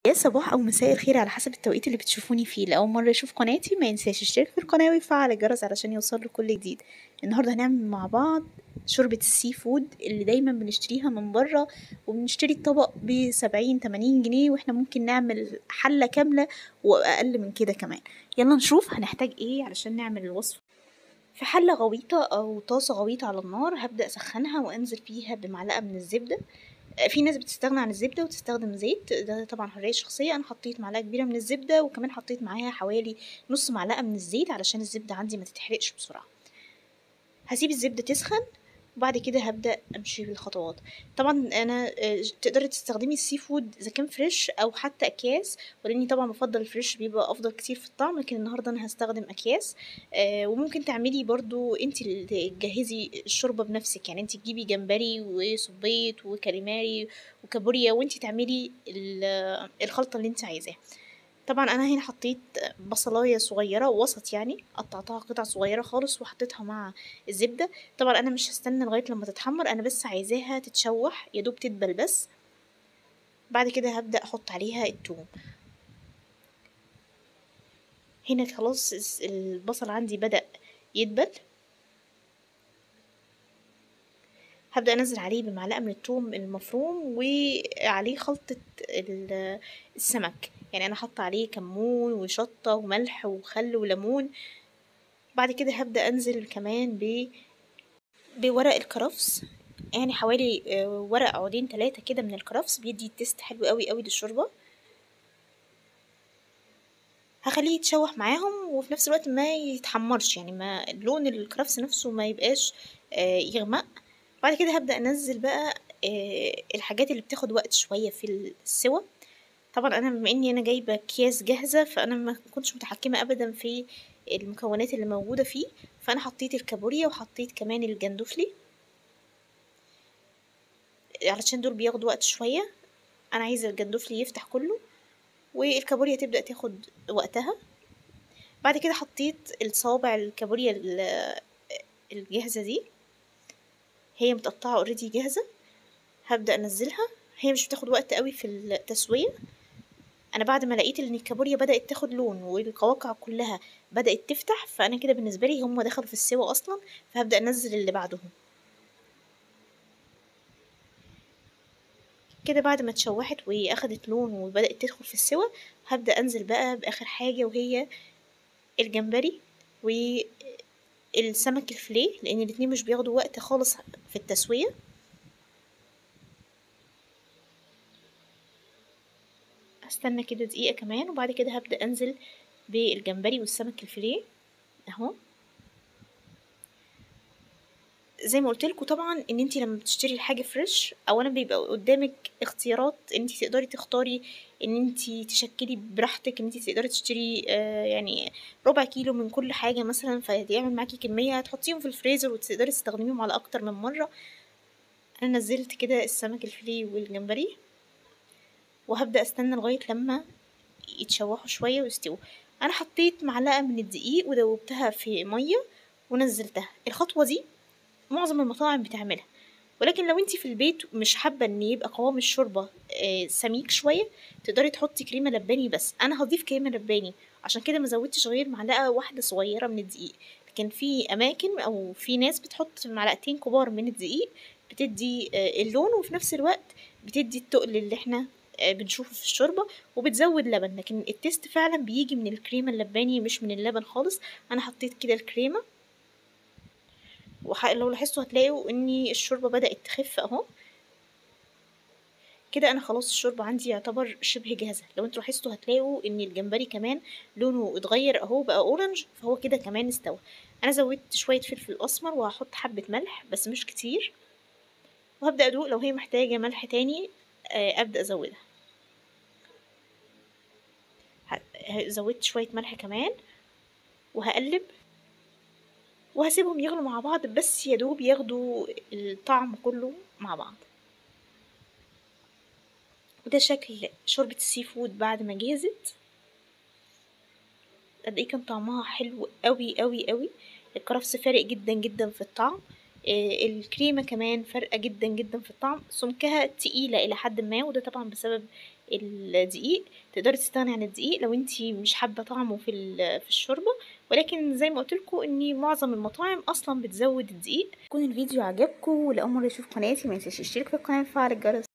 يا صباح او مساء الخير على حسب التوقيت اللي بتشوفوني فيه لاول مره يشوف قناتي ما ينساش يشترك في القناه ويفعل الجرس علشان يوصله كل جديد النهارده هنعمل مع بعض شوربه السي فود اللي دايما بنشتريها من بره وبنشتري الطبق بسبعين تمانين جنيه واحنا ممكن نعمل حله كامله واقل من كده كمان يلا نشوف هنحتاج ايه علشان نعمل الوصفه في حلة غويطة أو طاسة غويطة على النار هبدأ أسخنها وأنزل فيها بمعلقة من الزبدة في ناس بتستغنى عن الزبدة وتستخدم زيت ده طبعا حرية شخصية أنا حطيت معلقة كبيرة من الزبدة وكمان حطيت معاها حوالي نص معلقة من الزيت علشان الزبدة عندي ما تتحرقش بسرعة هسيب الزبدة تسخن وبعد كده هبدأ أمشي بالخطوات طبعا أنا آه، تقدري تستخدمي السي فود إذا كان فريش أو حتى أكياس ولأني طبعا بفضل الفريش بيبقى أفضل كتير في الطعم لكن النهاردة أنا هستخدم أكياس آه، وممكن تعملي برضو انت اللي تجهزي الشوربة بنفسك يعني انت تجيبي جمبري وصبيط وكاليماري وكابوريا وانت تعملي ال- الخلطة اللي انت عايزاها طبعا انا هنا حطيت بصلايه صغيره وسط يعني قطعتها قطع صغيره خالص وحطيتها مع الزبده طبعا انا مش هستنى لغايه لما تتحمر انا بس عايزاها تتشوح يا دوب تدبل بس بعد كده هبدا احط عليها التوم هنا خلاص الس- البصل عندي بدا يدبل هبدأ أنزل عليه بمعلقة من الثوم المفروم وعليه خلطة ال- السمك يعني أنا حاطة عليه كمون وشطة وملح وخل وليمون بعد كده هبدأ أنزل كمان ب بورق الكرفس يعني حوالي آه، ورق عودين تلاتة كده من الكرفس بيدي تيست حلو قوي قوي للشوربة هخليه يتشوح معاهم وفي نفس الوقت ما يتحمرش يعني ما لون الكرفس نفسه ما يبقاش آه، يغمق بعد كده هبدأ انزل بقى آه، الحاجات اللي بتاخد وقت شوية في السوا طبعا انا بما اني انا جايبة اكياس جاهزة فانا ما كنتش متحكمة ابدا في المكونات اللي موجودة فيه فانا حطيت الكابوريا وحطيت كمان الجندفلي علشان دول بياخدوا وقت شوية انا عايزة الجندفلي يفتح كله والكابوريا تبدأ تاخد وقتها بعد كده حطيت الصوابع الكابوريا ال- الجاهزة دي هي متقطعة اوريدي جاهزة هبدأ انزلها هي مش بتاخد وقت قوي في التسوية انا بعد ما لقيت ان الكابوريا بدأت تاخد لون والقواقع كلها بدأت تفتح فانا كده بالنسبة لي هم دخلوا في السوا اصلا فهبدأ انزل اللي بعدهم كده بعد ما اتشوحت واخدت لون وبدأت تدخل في السوا هبدأ انزل بقى باخر حاجة وهي الجمبري والسمك الفيليه لان الاتنين مش بياخدوا وقت خالص في التسوية هستنى كده دقيقة كمان وبعد كده هبدأ انزل بالجمبري والسمك الفيليه اهو زي ما قلت لكم طبعا ان انت لما بتشتري الحاجه فريش اولا بيبقى قدامك اختيارات ان انت تقدري تختاري ان انت تشكلي براحتك ان انت تقدري تشتري آه يعني ربع كيلو من كل حاجه مثلا فيعمل معاكي كميه تحطيهم في الفريزر وتقدري تستخدميهم على اكتر من مره انا نزلت كده السمك الفيليه والجمبري وهبدا استنى لغايه لما يتشوحوا شويه ويستووا انا حطيت معلقه من الدقيق ودوبتها في ميه ونزلتها الخطوه دي معظم المطاعم بتعملها ولكن لو انتي في البيت مش حابة ان يبقى قوام الشوربة آه، سميك شوية تقدري تحطي كريمة لباني بس انا هضيف كريمة لباني عشان كده ما زودتش غير معلقة واحدة صغيرة من الدقيق لكن في اماكن او في ناس بتحط معلقتين كبار من الدقيق بتدي آه، اللون وفي نفس الوقت بتدي التقل اللي احنا آه، بنشوفه في الشوربة وبتزود لبن لكن التيست فعلا بيجي من الكريمة اللباني مش من اللبن خالص انا حطيت كده الكريمة ولو لاحظتوا هتلاقوا ان الشوربه بدات تخف اهو كده انا خلاص الشوربه عندي يعتبر شبه جاهزه لو انتوا لاحظتوا هتلاقوا ان الجمبري كمان لونه اتغير اهو بقى اورنج فهو كده كمان استوى انا زودت شويه فلفل اسمر وهحط حبه ملح بس مش كتير وهبدا ادوق لو هي محتاجه ملح تاني آه، ابدا ازودها ه- زودت شويه ملح كمان وهقلب وهسيبهم يغلوا مع بعض بس يا دوب ياخدوا الطعم كله مع بعض وده شكل شوربة السي فود بعد ما جهزت قد ايه كان طعمها حلو قوي قوي قوي الكرفس فارق جدا جدا في الطعم آه، الكريمة كمان فارقة جدا جدا في الطعم سمكها تقيلة إلى حد ما وده طبعا بسبب الدقيق تقدري تستغني عن الدقيق لو انتي مش حابه طعمه في ال- في الشوربه ولكن زي ما قلت لكم ان معظم المطاعم اصلا بتزود الدقيق يكون الفيديو عجبكم ولأول مره يشوف قناتي ما ينساش يشترك في القناه ويفعل الجرس